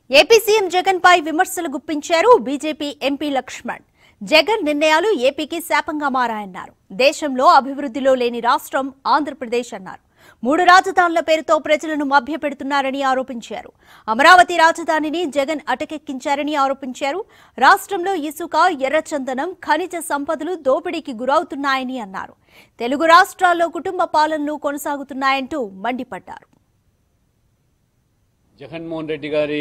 AP CM Jagan పై విమర్శలు గుప్పించారు BJP MP Laxman Jagan నిర్ణయాలు ఏపీకి శాపంగా మారాయన్నారు దేశంలో అభివృద్ధిలో లేని రాష్ట్రం ఆంధ్రప్రదేశ్ అన్నారు మూడు రాజధానుల పేరుతో ప్రజలను మభ్యపెడుతున్నారని ఆరోపించారు అమరావతి రాజధానిని జగన్ అటకెక్కించారని ఆరోపించారు రాష్ట్రంలో ఇసుక ఎర్రచందనం ఖనిజ సంపదలు దోపిడీకి గురవుతున్నాయని అన్నారు తెలుగు రాష్ట్రాల్లో కుటుంబ పాలనలు కొనసాగుతున్నాయంటూ మండిపడ్డారు జగన్మోహన్ రెడ్డి గారి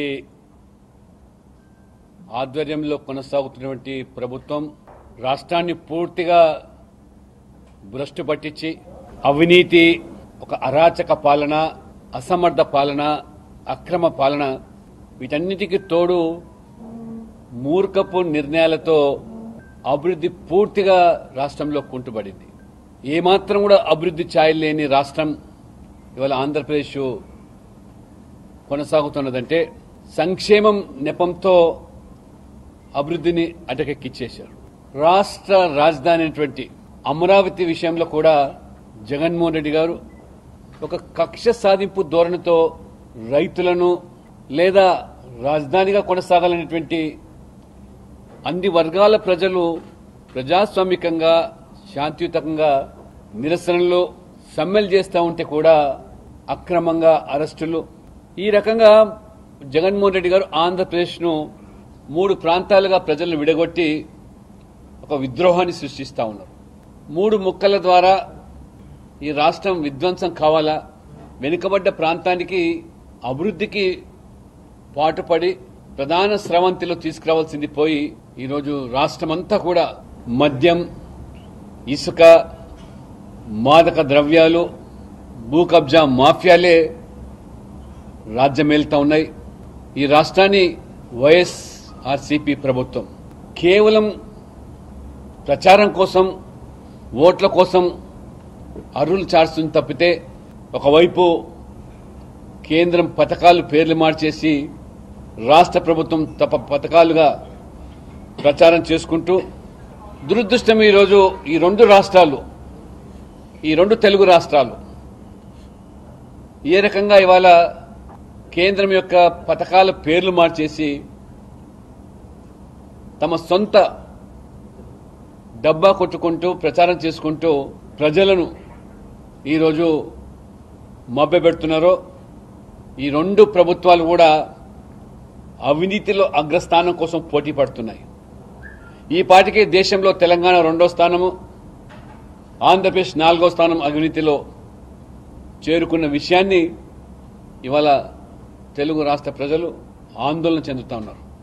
ఆధ్వర్యంలో కొనసాగుతున్నటువంటి ప్రభుత్వం రాష్ట్రాన్ని పూర్తిగా భ్రష్టు పట్టించి అవినీతి ఒక అరాచక పాలన అసమర్థ పాలన అక్రమ పాలన వీటన్నిటికీ తోడు మూర్ఖపు నిర్ణయాలతో అభివృద్ధి పూర్తిగా రాష్ట్రంలో కుంటుపడింది ఏమాత్రం కూడా అభివృద్ధి ఛాయలు లేని రాష్ట్రం ఇవాళ ఆంధ్రప్రదేశ్ కొనసాగుతున్నదంటే సంక్షేమం నెపంతో అభివృద్ధిని అటకెక్కిచ్చేశారు రాష్ట్ర రాజధాని అయినటువంటి అమరావతి విషయంలో కూడా జగన్మోహన్ రెడ్డి గారు ఒక కక్ష సాధింపు ధోరణితో రైతులను లేదా రాజధానిగా కొనసాగాలనేటువంటి అన్ని వర్గాల ప్రజలు ప్రజాస్వామికంగా శాంతియుతంగా నిరసనలు సమ్మెలు చేస్తూ ఉంటే కూడా అక్రమంగా అరెస్టులు ఈ రకంగా జగన్మోహన్ రెడ్డి గారు ఆంధ్రప్రదేశ్ను మూడు ప్రాంతాలుగా ప్రజలను విడగొట్టి ఒక విద్రోహాన్ని సృష్టిస్తూ ఉన్నారు మూడు ముక్కల ద్వారా ఈ రాష్ట్రం విధ్వంసం కావాలా వెనుకబడ్డ ప్రాంతానికి అభివృద్ధికి పాటుపడి ప్రధాన స్రవంతిలో తీసుకురావాల్సింది పోయి ఈరోజు రాష్ట్రమంతా కూడా మద్యం ఇసుక మాదక ద్రవ్యాలు భూ కబ్జా మాఫియాలే రాజ్యమేలుతా ఉన్నాయి ఈ రాష్ట్రాన్ని వైఎస్ఆర్సీపీ ప్రభుత్వం కేవలం ప్రచారం కోసం ఓట్ల కోసం అర్రులు చార్చుని తప్పితే ఒకవైపు కేంద్రం పథకాలు పేర్లు మార్చేసి రాష్ట్ర ప్రభుత్వం తప్ప పథకాలుగా ప్రచారం చేసుకుంటూ దురదృష్టం ఈరోజు ఈ రెండు రాష్ట్రాలు ఈ రెండు తెలుగు రాష్ట్రాలు ఏ రకంగా ఇవాళ కేంద్రం యొక్క పథకాల పేర్లు మార్చేసి తమ సొంత డబ్బా కొట్టుకుంటూ ప్రచారం చేసుకుంటూ ప్రజలను ఈరోజు మభ్యపెడుతున్నారో ఈ రెండు ప్రభుత్వాలు కూడా అవినీతిలో అగ్రస్థానం కోసం పోటీ పడుతున్నాయి ఈ పాటికే దేశంలో తెలంగాణ రెండో స్థానము ఆంధ్రప్రదేశ్ నాలుగో స్థానం అవినీతిలో చేరుకున్న విషయాన్ని ఇవాళ తెలుగు రాష్ట్ర ప్రజలు ఆందోళన చెందుతా ఉన్నారు